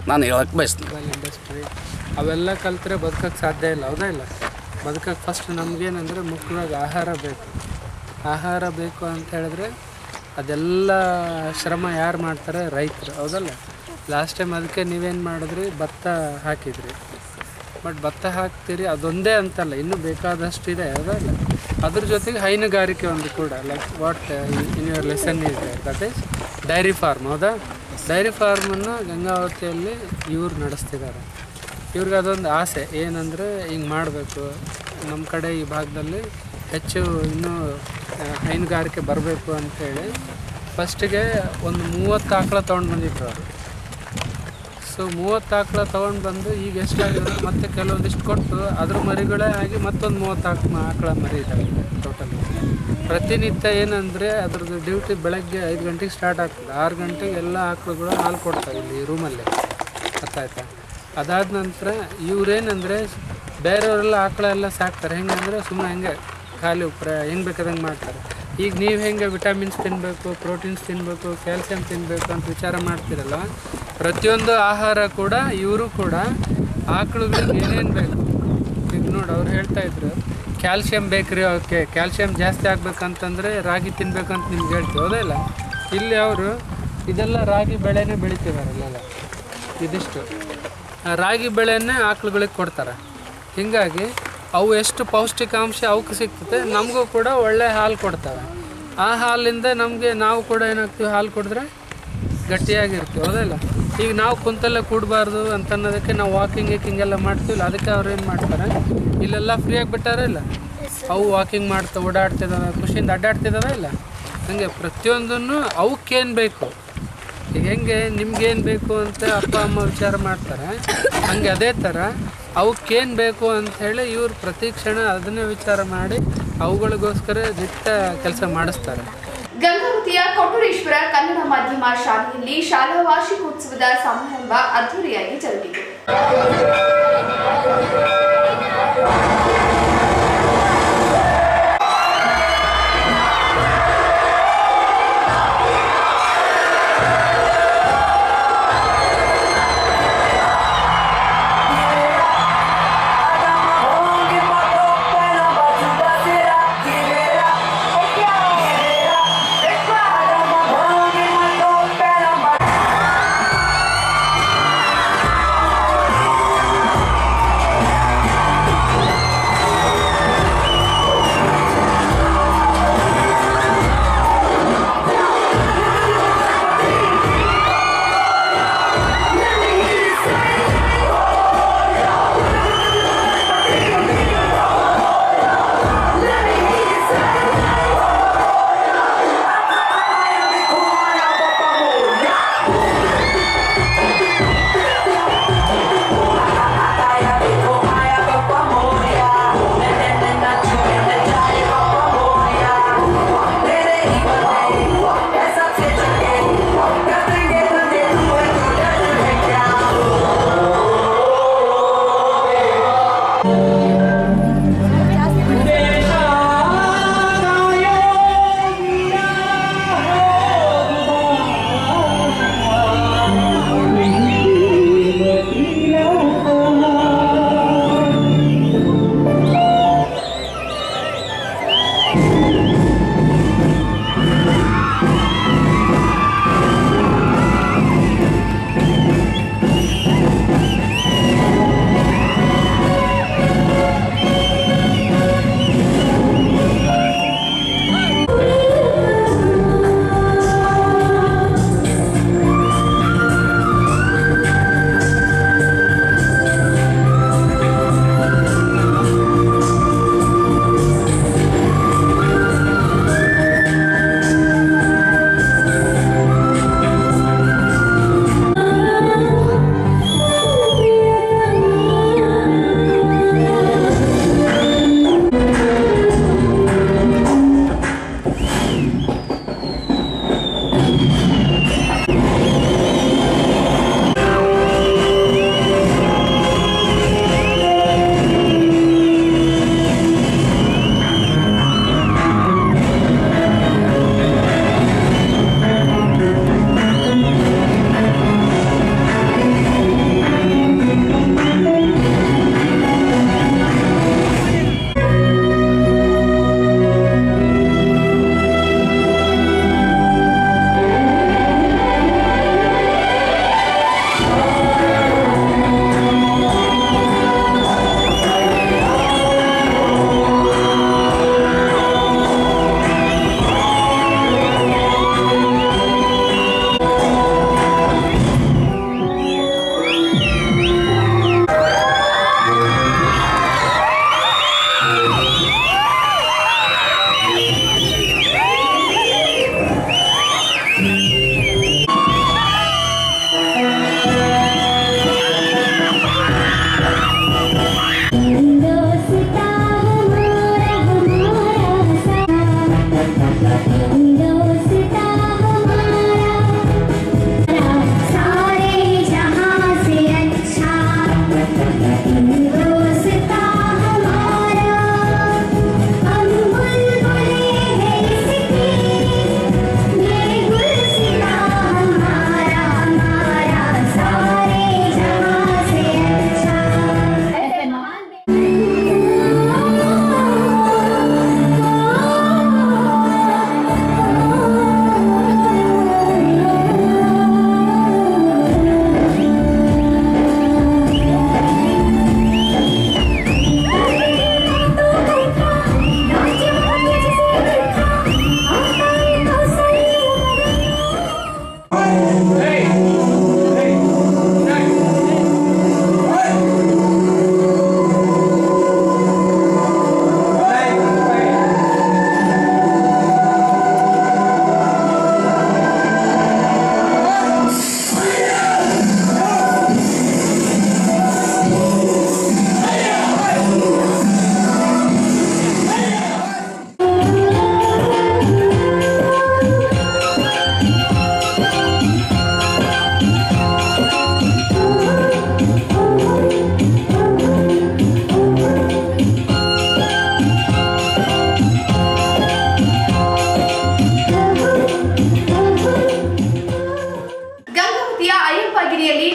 ನಾನು ಹೇಳಕ್ಕೆ ಬಯಸ್ತೀನಿ ಮೊಬೈಲ್ ಇಂಡಸ್ಟ್ರಿ ಅವೆಲ್ಲ ಕಲ್ತ್ರೆ ಬದುಕಕ್ಕೆ ಸಾಧ್ಯ ಇಲ್ಲ ಹೌದಾ ಇಲ್ಲ ಬದುಕಕ್ಕೆ ಫಸ್ಟ್ ನಮಗೇನಂದರೆ ಮುಖ್ಯವಾಗಿ ಆಹಾರ ಬೇಕು ಆಹಾರ ಬೇಕು ಅಂತ ಹೇಳಿದ್ರೆ ಅದೆಲ್ಲ ಶ್ರಮ ಯಾರು ಮಾಡ್ತಾರೆ ರೈತರು ಹೌದಲ್ಲ ಲಾಸ್ಟ್ ಟೈಮ್ ಅದಕ್ಕೆ ನೀವೇನು ಮಾಡಿದ್ರಿ ಭತ್ತ ಹಾಕಿದ್ರಿ ಬಟ್ ಭತ್ತ ಹಾಕ್ತೀರಿ ಅದೊಂದೇ ಅಂತಲ್ಲ ಇನ್ನೂ ಬೇಕಾದಷ್ಟು ಇದೆ ಹೌದಲ್ಲ ಅದ್ರ ಜೊತೆಗೆ ಹೈನುಗಾರಿಕೆ ಒಂದು ಕೂಡ like what in your lesson ಇದೆ ದಟ್ ಈಸ್ ಡೈರಿ ಫಾರ್ಮ್ ಹೌದಾ ಡೈರಿ ಫಾರ್ಮನ್ನು ಗಂಗಾವತಿಯಲ್ಲಿ ಇವ್ರು ನಡೆಸ್ತಿದ್ದಾರೆ ಇವ್ರಿಗೆ ಅದೊಂದು ಆಸೆ ಏನಂದರೆ ಹಿಂಗೆ ಮಾಡಬೇಕು ನಮ್ಮ ಕಡೆ ಈ ಭಾಗದಲ್ಲಿ ಹೆಚ್ಚು ಇನ್ನೂ ಆ, ಹೈನುಗಾರಿಕೆ ಬರಬೇಕು ಅಂಥೇಳಿ ಫಸ್ಟಿಗೆ ಒಂದು ಮೂವತ್ತು ಆಕಳ ತೊಗೊಂಡು ಬಂದಿದ್ರು ಅವರು ಸೊ ಮೂವತ್ತು ಆಕಳ ತೊಗೊಂಡು ಬಂದು ಈಗ ಎಷ್ಟಾಗಿದೆ ಮತ್ತೆ ಕೆಲವೊಂದಿಷ್ಟು ಕೊಟ್ಟು ಅದ್ರ ಮರಿಗಳೇ ಆಗಿ ಮತ್ತೊಂದು ಮೂವತ್ತು ಆಕ ಆಕಳ ಮರಿ ಇದ್ದಾವೆ ಟೋಟಲ್ ಪ್ರತಿನಿತ್ಯ ಏನಂದರೆ ಅದ್ರದ್ದು ಡ್ಯೂಟಿ ಬೆಳಗ್ಗೆ ಐದು ಗಂಟೆಗೆ ಸ್ಟಾರ್ಟ್ ಆಗ್ತದೆ ಆರು ಗಂಟೆಗೆ ಎಲ್ಲ ಆಕಳುಗಳು ಹಾಲು ಕೊಡ್ತವೆ ಇಲ್ಲಿ ರೂಮಲ್ಲಿ ಗೊತ್ತಾಯ್ತಾ ಅದಾದ ನಂತರ ಇವ್ರೇನಂದರೆ ಬೇರೆಯವರೆಲ್ಲ ಆಕಳ ಎಲ್ಲ ಸಾಕ್ತಾರೆ ಹೆಂಗಂದರೆ ಸುಮ್ಮನೆ ಹೆಂಗೆ ಖಾಲಿ ಉಪ್ರ ಹೆಂಗೆ ಬೇಕಾದಂಗೆ ಮಾಡ್ತಾರೆ ಈಗ ನೀವು ಹೆಂಗೆ ವಿಟಮಿನ್ಸ್ ತಿನ್ನಬೇಕು ಪ್ರೋಟೀನ್ಸ್ ತಿನ್ನಬೇಕು ಕ್ಯಾಲ್ಸಿಯಂ ತಿನ್ನಬೇಕು ಅಂತ ವಿಚಾರ ಮಾಡ್ತೀರಲ್ಲ ಪ್ರತಿಯೊಂದು ಆಹಾರ ಕೂಡ ಇವರು ಕೂಡ ಆಕಳುಗಳಿಗೆ ಏನೇನು ಬೇಕು ಈಗ ನೋಡಿ ಅವ್ರು ಹೇಳ್ತಾ ಇದ್ರು ಕ್ಯಾಲ್ಸಿಯಂ ಬೇಕ್ರಿ ಓಕೆ ಕ್ಯಾಲ್ಸಿಯಂ ಜಾಸ್ತಿ ಆಗ್ಬೇಕಂತಂದರೆ ರಾಗಿ ತಿನ್ಬೇಕಂತ ನಿಮ್ಗೆ ಹೇಳ್ತೀವಿ ಹೌದಾ ಇಲ್ಲ ಇಲ್ಲಿ ಅವರು ಇದೆಲ್ಲ ರಾಗಿ ಬೆಳೆನೇ ಬೆಳಿತಿದ್ದಾರೆ ಇಲ್ಲೆಲ್ಲ ಇದಿಷ್ಟು ಆ ರಾಗಿ ಬೆಳೆಯನ್ನೇ ಆಕಳುಗಳಿಗೆ ಕೊಡ್ತಾರೆ ಹೀಗಾಗಿ ಅವು ಎಷ್ಟು ಪೌಷ್ಟಿಕಾಂಶ ಅವಕ್ಕೆ ಸಿಗ್ತದೆ ನಮಗೂ ಕೂಡ ಒಳ್ಳೆ ಹಾಲು ಕೊಡ್ತವೆ ಆ ಹಾಲಿಂದ ನಮಗೆ ನಾವು ಕೂಡ ಏನಾಗ್ತೀವಿ ಹಾಲು ಕುಡಿದ್ರೆ ಗಟ್ಟಿಯಾಗಿರ್ತೀವಿ ಹೌದಲ್ಲ ಈಗ ನಾವು ಕುಂತಲ್ಲೇ ಕೂಡಬಾರ್ದು ಅಂತ ಅನ್ನೋದಕ್ಕೆ ನಾವು ವಾಕಿಂಗ್ ಗೀಕಿಂಗ್ ಎಲ್ಲ ಮಾಡ್ತೀವಲ್ಲ ಅದಕ್ಕೆ ಅವ್ರು ಏನು ಮಾಡ್ತಾರೆ ಇಲ್ಲೆಲ್ಲ ಫ್ರೀಯಾಗಿ ಬಿಟ್ಟಾರ ಇಲ್ಲ ಅವು ವಾಕಿಂಗ್ ಮಾಡ್ತಾ ಓಡಾಡ್ತಿದ್ದಾವೆ ಖುಷಿಯಿಂದ ಅಡ್ಡಾಡ್ತಿದ್ದಾವೆ ಇಲ್ಲ ಹಂಗೆ ಪ್ರತಿಯೊಂದನ್ನು ಅವಕ್ಕೇನು ಬೇಕು ಈಗ ಹೆಂಗೆ ನಿಮ್ಗೇನು ಬೇಕು ಅಂತ ಅಪ್ಪ ಅಮ್ಮ ವಿಚಾರ ಮಾಡ್ತಾರೆ ಹಂಗೆ ಅದೇ ಥರ ಅವಕ್ಕೇನು ಬೇಕು ಅಂತ ಹೇಳಿ ಇವ್ರು ಪ್ರತಿ ಕ್ಷಣ ಅದನ್ನೇ ವಿಚಾರ ಮಾಡಿ ಅವುಗಳಿಗೋಸ್ಕರ ನಿತ್ಯ ಕೆಲಸ ಮಾಡಿಸ್ತಾರೆ ಗಂಗಾವತಿಯ ಕೊಟ್ಟೂರೇಶ್ವರ ಕನ್ನಡ ಮಾಧ್ಯಮ ಶಾಲೆಯಲ್ಲಿ ಶಾಲಾ ವಾರ್ಷಿಕೋತ್ಸವದ ಸಮಾರಂಭ ಅದ್ದೂರಿಯಾಗಿ ಜರುಗಿತು Thank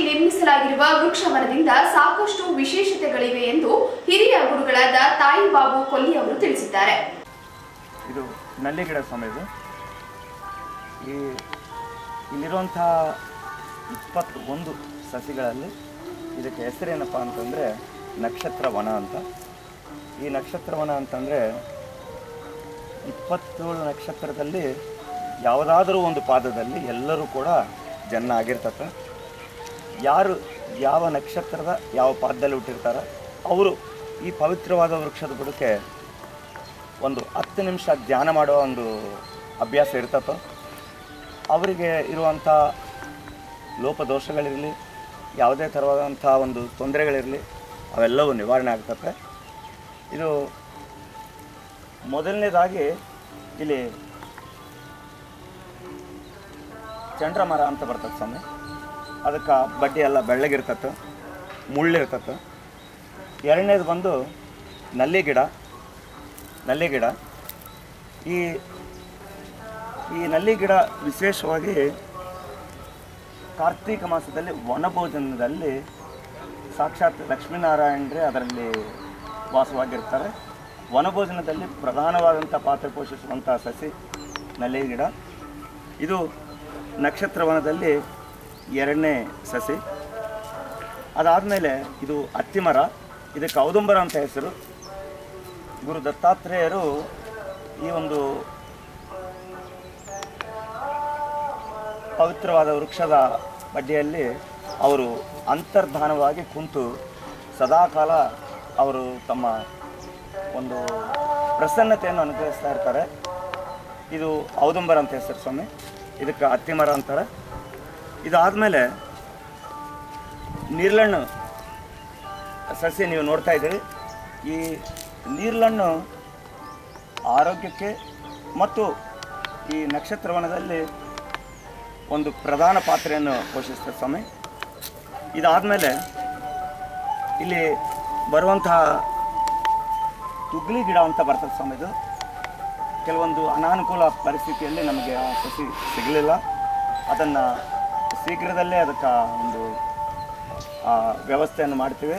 ನಿರ್ಮಿಸಲಾಗಿರುವ ವೃಕ್ಷವನದಿಂದ ಸಾಕಷ್ಟು ವಿಶೇಷತೆಗಳಿವೆ ಎಂದು ಹಿರಿಯ ಗುರುಗಳಾದ ತಾಯಿಬಾಬು ಕೊಲ್ಲಿ ಅವರು ತಿಳಿಸಿದ್ದಾರೆ ಇದು ನಲ್ಲಿಗಿಡ ಸ್ವಾಮಿ ಇದು ಈ ಇಲ್ಲಿರುವಂಥ ಇಪ್ಪತ್ತೊಂದು ಸಸಿಗಳಲ್ಲಿ ಇದಕ್ಕೆ ಹೆಸರೇನಪ್ಪ ಅಂತಂದರೆ ನಕ್ಷತ್ರ ವನ ಅಂತ ಈ ನಕ್ಷತ್ರ ವನ ಅಂತಂದರೆ ಇಪ್ಪತ್ತೇಳು ನಕ್ಷತ್ರದಲ್ಲಿ ಯಾವುದಾದರೂ ಒಂದು ಪಾದದಲ್ಲಿ ಎಲ್ಲರೂ ಕೂಡ ಜನ್ಮ ಆಗಿರ್ತದೆ ಯಾರು ಯಾವ ನಕ್ಷತ್ರದ ಯಾವ ಪಾದದಲ್ಲಿ ಹುಟ್ಟಿರ್ತಾರ ಅವರು ಈ ಪವಿತ್ರವಾದ ವೃಕ್ಷದ ಬುಡಕ್ಕೆ ಒಂದು ಹತ್ತು ನಿಮಿಷ ಧ್ಯಾನ ಮಾಡುವ ಒಂದು ಅಭ್ಯಾಸ ಇರ್ತತೋ ಅವರಿಗೆ ಇರುವಂಥ ಲೋಪದೋಷಗಳಿರಲಿ ಯಾವುದೇ ಥರವಾದಂಥ ಒಂದು ತೊಂದರೆಗಳಿರಲಿ ಅವೆಲ್ಲವೂ ನಿವಾರಣೆ ಆಗ್ತದೆ ಇದು ಮೊದಲನೇದಾಗಿ ಇಲ್ಲಿ ಚಂಡ್ರ ಮರ ಅಂತ ಬರ್ತದೆ ಸ್ವಾಮಿ ಅದಕ್ಕೆ ಬಡ್ಡಿ ಎಲ್ಲ ಬೆಳ್ಳಗಿರ್ತತೆ ಮುಳ್ಳಿರ್ತತೆ ಎರಡನೇದು ಬಂದು ನಲ್ಲಿ ಗಿಡ ನಲ್ಲಿ ಗಿಡ ಈ ಈ ನಲ್ಲಿ ಗಿಡ ವಿಶೇಷವಾಗಿ ಕಾರ್ತೀಕ ಮಾಸದಲ್ಲಿ ವನಭೋಜನದಲ್ಲಿ ಸಾಕ್ಷಾತ್ ಲಕ್ಷ್ಮೀನಾರಾಯಣರೇ ಅದರಲ್ಲಿ ವಾಸವಾಗಿರ್ತಾರೆ ವನಭೋಜನದಲ್ಲಿ ಪ್ರಧಾನವಾದಂಥ ಪಾತ್ರ ಪೋಷಿಸುವಂಥ ಸಸಿ ನಲ್ಲಿ ಗಿಡ ಇದು ನಕ್ಷತ್ರವನದಲ್ಲಿ ಎರಡನೇ ಸಸಿ ಅದಾದಮೇಲೆ ಇದು ಅತ್ತಿಮರ ಇದಕ್ಕೆ ಔದುಂಬರ ಅಂತ ಹೆಸರು ಗುರು ದತ್ತಾತ್ರೇಯರು ಈ ಒಂದು ಪವಿತ್ರವಾದ ವೃಕ್ಷದ ಬಡ್ಡಿಯಲ್ಲಿ ಅವರು ಅಂತರ್ಧಾನವಾಗಿ ಕುಂತು ಸದಾಕಾಲ ಅವರು ತಮ್ಮ ಒಂದು ಪ್ರಸನ್ನತೆಯನ್ನು ಅನುಭವಿಸ್ತಾ ಇರ್ತಾರೆ ಇದು ಔದುಂಬರ ಅಂತ ಹೆಸರು ಸ್ವಾಮಿ ಇದಕ್ಕೆ ಅತ್ತಿಮರ ಅಂತಾರೆ ಇದಾದಮೇಲೆ ನೀರ್ಲಣ್ಣು ಸಸ್ಯ ನೀವು ನೋಡ್ತಾ ಇದ್ದೀರಿ ಈ ನೀರ್ಲಣ್ಣು ಆರೋಗ್ಯಕ್ಕೆ ಮತ್ತು ಈ ನಕ್ಷತ್ರವನದಲ್ಲಿ ಒಂದು ಪ್ರಧಾನ ಪಾತ್ರೆಯನ್ನು ಪೋಷಿಸ್ತದೆ ಸ್ವಾಮಿ ಇದಾದಮೇಲೆ ಇಲ್ಲಿ ಬರುವಂತಹ ತುಗ್ಲಿ ಗಿಡ ಅಂತ ಬರ್ತದೆ ಸ್ವಾಮಿ ಇದು ಕೆಲವೊಂದು ಅನಾನುಕೂಲ ಪರಿಸ್ಥಿತಿಯಲ್ಲಿ ನಮಗೆ ಆ ಸಸಿ ಸಿಗಲಿಲ್ಲ ಅದನ್ನು ಶೀಘ್ರದಲ್ಲೇ ಅದಕ್ಕೆ ಒಂದು ಆ, ವ್ಯವಸ್ಥೆಯನ್ನು ಮಾಡ್ತೀವಿ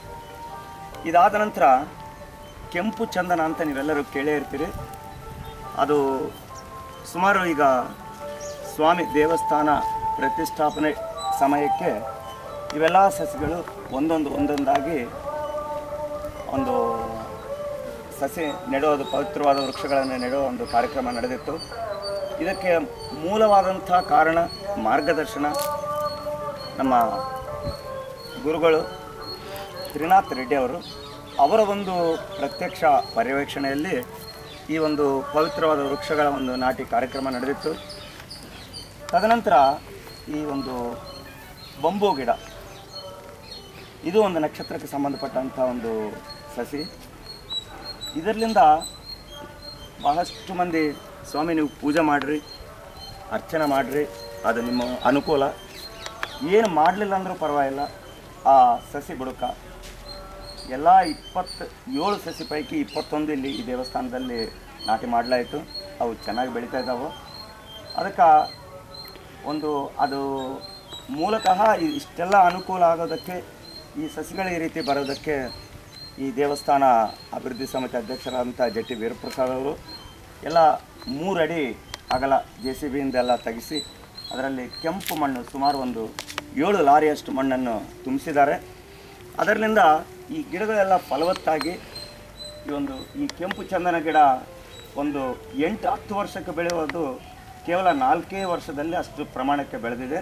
ಇದಾದ ನಂತರ ಕೆಂಪು ಚಂದನ ಅಂತ ನೀವೆಲ್ಲರೂ ಕೇಳೇ ಇರ್ತೀರಿ ಅದು ಸುಮಾರು ಈಗ ಸ್ವಾಮಿ ದೇವಸ್ಥಾನ ಪ್ರತಿಷ್ಠಾಪನೆ ಸಮಯಕ್ಕೆ ಇವೆಲ್ಲ ಸಸಿಗಳು ಒಂದೊಂದು ಒಂದೊಂದಾಗಿ ಒಂದು ಸಸಿ ನೆಡೋದು ಪವಿತ್ರವಾದ ವೃಕ್ಷಗಳನ್ನು ನೆಡೋ ಒಂದು ಕಾರ್ಯಕ್ರಮ ನಡೆದಿತ್ತು ಇದಕ್ಕೆ ಮೂಲವಾದಂಥ ಕಾರಣ ಮಾರ್ಗದರ್ಶನ ನಮ್ಮ ಗುರುಗಳು ತ್ರಿನಾಥ್ ರೆಡ್ಡಿ ಅವರು ಅವರ ಒಂದು ಪ್ರತ್ಯಕ್ಷ ಪರ್ಯವೇಕ್ಷಣೆಯಲ್ಲಿ ಈ ಒಂದು ಪವಿತ್ರವಾದ ವೃಕ್ಷಗಳ ಒಂದು ನಾಟಿ ಕಾರ್ಯಕ್ರಮ ನಡೆದಿತ್ತು ತದನಂತರ ಈ ಒಂದು ಬಂಬು ಗಿಡ ಇದು ಒಂದು ನಕ್ಷತ್ರಕ್ಕೆ ಸಂಬಂಧಪಟ್ಟಂಥ ಒಂದು ಸಸಿ ಇದರಿಂದ ಬಹಳಷ್ಟು ಮಂದಿ ಸ್ವಾಮಿ ನೀವು ಪೂಜೆ ಮಾಡಿರಿ ಅರ್ಚನೆ ಮಾಡಿರಿ ಅದು ನಿಮ್ಮ ಅನುಕೂಲ ಏನು ಮಾಡಲಿಲ್ಲ ಅಂದರೂ ಪರವಾಗಿಲ್ಲ ಆ ಸಸಿ ಬುಡಕ ಎಲ್ಲ ಇಪ್ಪತ್ತು ಏಳು ಸಸಿ ಪೈಕಿ ಇಪ್ಪತ್ತೊಂದು ಇಲ್ಲಿ ಈ ದೇವಸ್ಥಾನದಲ್ಲಿ ನಾಟಿ ಮಾಡಲಾಯಿತು ಅವು ಚೆನ್ನಾಗಿ ಬೆಳೀತಾ ಇದ್ದಾವೆ ಅದಕ್ಕೆ ಒಂದು ಅದು ಮೂಲತಃ ಈ ಇಷ್ಟೆಲ್ಲ ಅನುಕೂಲ ಆಗೋದಕ್ಕೆ ಈ ಸಸಿಗಳು ಈ ರೀತಿ ಬರೋದಕ್ಕೆ ಈ ದೇವಸ್ಥಾನ ಅಭಿವೃದ್ಧಿ ಸಮಿತಿ ಅಧ್ಯಕ್ಷರಾದಂಥ ಜೆ ಟಿ ವೀರಪ್ರಸಾದ್ ಅವರು ಎಲ್ಲ ಮೂರಡಿ ಅಗಲ ಜೆ ಸಿ ಬಿಯಿಂದೆಲ್ಲ ತೆಗೆಸಿ ಅದರಲ್ಲಿ ಕೆಂಪು ಮಣ್ಣು ಸುಮಾರು ಒಂದು ಏಳು ಲಾರಿಯಷ್ಟು ಮಣ್ಣನ್ನು ತುಂಬಿಸಿದ್ದಾರೆ ಅದರಿಂದ ಈ ಗಿಡಗಳೆಲ್ಲ ಫಲವತ್ತಾಗಿ ಈ ಒಂದು ಈ ಕೆಂಪು ಚಂದನ ಗಿಡ ಒಂದು ಎಂಟು ಹತ್ತು ವರ್ಷಕ್ಕೆ ಬೆಳೆಯೋದು ಕೇವಲ ನಾಲ್ಕೇ ವರ್ಷದಲ್ಲಿ ಅಷ್ಟು ಪ್ರಮಾಣಕ್ಕೆ ಬೆಳೆದಿದೆ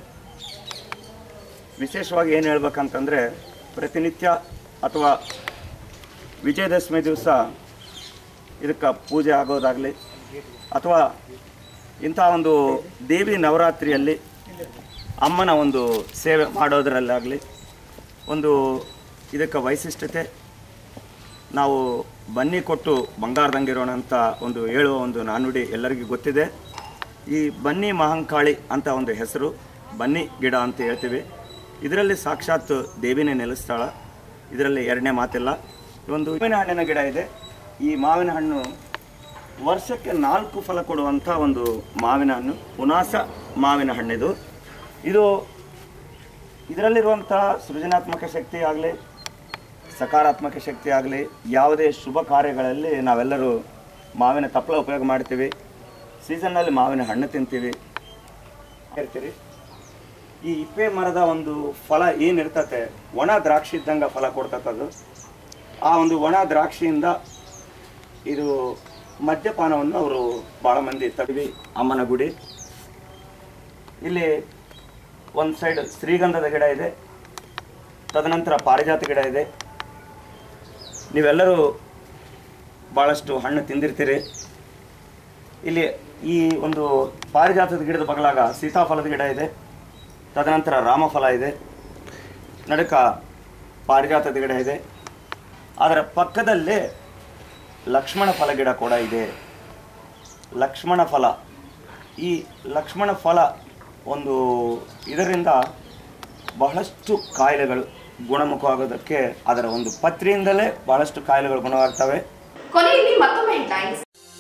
ವಿಶೇಷವಾಗಿ ಏನು ಹೇಳ್ಬೇಕಂತಂದರೆ ಪ್ರತಿನಿತ್ಯ ಅಥವಾ ವಿಜಯದಶಮಿ ದಿವಸ ಇದಕ್ಕೆ ಪೂಜೆ ಆಗೋದಾಗಲಿ ಅಥವಾ ಇಂಥ ಒಂದು ದೇವಿ ನವರಾತ್ರಿಯಲ್ಲಿ ಅಮ್ಮನ ಒಂದು ಸೇವೆ ಮಾಡೋದರಲ್ಲಾಗಲಿ ಒಂದು ಇದಕ್ಕೆ ವೈಶಿಷ್ಟ್ಯತೆ ನಾವು ಬನ್ನಿ ಕೊಟ್ಟು ಬಂಗಾರದಂಗಿರೋಣ ಅಂತ ಒಂದು ಹೇಳುವ ಒಂದು ನಾನುಡಿ ಎಲ್ಲರಿಗೂ ಗೊತ್ತಿದೆ ಈ ಬನ್ನಿ ಮಹಂಕಾಳಿ ಅಂತ ಒಂದು ಹೆಸರು ಬನ್ನಿ ಗಿಡ ಅಂತ ಹೇಳ್ತೀವಿ ಇದರಲ್ಲಿ ಸಾಕ್ಷಾತ್ ದೇವಿನೇ ನೆಲೆಸ್ತಾಳ ಇದರಲ್ಲಿ ಎರಡನೇ ಮಾತಿಲ್ಲ ಒಂದು ಮಾವಿನ ಹಣ್ಣಿನ ಗಿಡ ಇದೆ ಈ ಮಾವಿನ ಹಣ್ಣು ವರ್ಷಕ್ಕೆ ನಾಲ್ಕು ಫಲ ಕೊಡುವಂಥ ಒಂದು ಮಾವಿನ ಹಣ್ಣು ಪುನಾಸ ಮಾವಿನ ಹಣ್ಣಿದು ಇದು ಇದರಲ್ಲಿರುವಂಥ ಸೃಜನಾತ್ಮಕ ಶಕ್ತಿ ಆಗಲಿ ಸಕಾರಾತ್ಮಕ ಶಕ್ತಿ ಆಗಲಿ ಯಾವುದೇ ಶುಭ ಕಾರ್ಯಗಳಲ್ಲಿ ನಾವೆಲ್ಲರೂ ಮಾವಿನ ತಪ್ಪಲ ಉಪಯೋಗ ಮಾಡ್ತೀವಿ ಸೀಸನ್ನಲ್ಲಿ ಮಾವಿನ ಹಣ್ಣು ತಿಂತೀವಿ ಇರ್ತೀರಿ ಈ ಇಪ್ಪೆ ಮರದ ಒಂದು ಫಲ ಏನಿರ್ತತೆ ಒಣ ದ್ರಾಕ್ಷಿ ಇದ್ದಂಗೆ ಫಲ ಕೊಡ್ತಕ್ಕದು ಆ ಒಂದು ಒಣ ದ್ರಾಕ್ಷಿಯಿಂದ ಇದು ಮದ್ಯಪಾನವನ್ನು ಅವರು ಭಾಳ ಮಂದಿ ತಡವಿ ಅಮ್ಮನ ಗುಡಿ ಇಲ್ಲಿ ಒಂದು ಸೈಡ್ ಶ್ರೀಗಂಧದ ಗಿಡ ಇದೆ ತದನಂತರ ಪಾರಿಜಾತ ಗಿಡ ಇದೆ ನೀವೆಲ್ಲರೂ ಭಾಳಷ್ಟು ಹಣ್ಣು ತಿಂದಿರ್ತೀರಿ ಇಲ್ಲಿ ಈ ಒಂದು ಪಾರಿಜಾತದ ಗಿಡದ ಬಗಲಾಗ ಸೀತಾಫಲದ ಗಿಡ ಇದೆ ತದನಂತರ ರಾಮಫಲ ಇದೆ ನಡುಕ ಪಾರಿಜಾತದ ಗಿಡ ಇದೆ ಅದರ ಪಕ್ಕದಲ್ಲೇ ಲಕ್ಷ್ಮಣ ಫಲ ಗಿಡ ಕೂಡ ಇದೆ ಲಕ್ಷ್ಮಣ ಫಲ ಈ ಲಕ್ಷ್ಮಣ ಫಲ ಒಂದು ಇದರಿಂದ ಬಹಳಷ್ಟು ಕಾಯಿಲೆಗಳು ಗುಣಮುಖವಾಗೋದಕ್ಕೆ ಅದರ ಒಂದು ಪತ್ರಿಯಿಂದಲೇ ಬಹಳಷ್ಟು ಕಾಯಿಲೆಗಳು ಗುಣವಾಗ್ತವೆ ಕೊನೆಯಲ್ಲಿ ಮತ್ತೊಮ್ಮೆ ಹೆಡ್ಲೈನ್ಸ್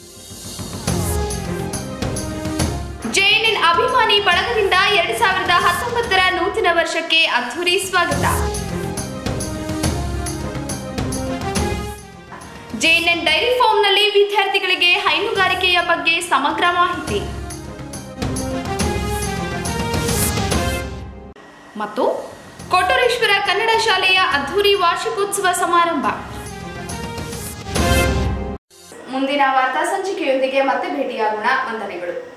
ಜೆಎನ್ಎನ್ ಅಭಿಮಾನಿ ಬಳಗದಿಂದ ಎರಡ್ ಸಾವಿರದ ಹತ್ತೊಂಬತ್ತರ ನೂತನ ವರ್ಷಕ್ಕೆ ಅದ್ಧೂರಿ ಸ್ವಾಗತ ಜೆಎನ್ಎನ್ ಡೈರಿ ಫಾರ್ಮ್ನಲ್ಲಿ ವಿದ್ಯಾರ್ಥಿಗಳಿಗೆ ಹೈನುಗಾರಿಕೆಯ ಬಗ್ಗೆ ಸಮಗ್ರ ಮಾಹಿತಿ ಮತ್ತು ಕೊಟ್ಟೂರೇಶ್ವರ ಕನ್ನಡ ಶಾಲೆಯ ಅದ್ಧೂರಿ ವಾರ್ಷಿಕೋತ್ಸವ ಸಮಾರಂಭ ಮುಂದಿನ ವಾರ್ತಾ ಸಂಚಿಕೆಯೊಂದಿಗೆ ಮತ್ತೆ ಭೇಟಿಯಾಗೋಣ ವಂದನೆಗಳು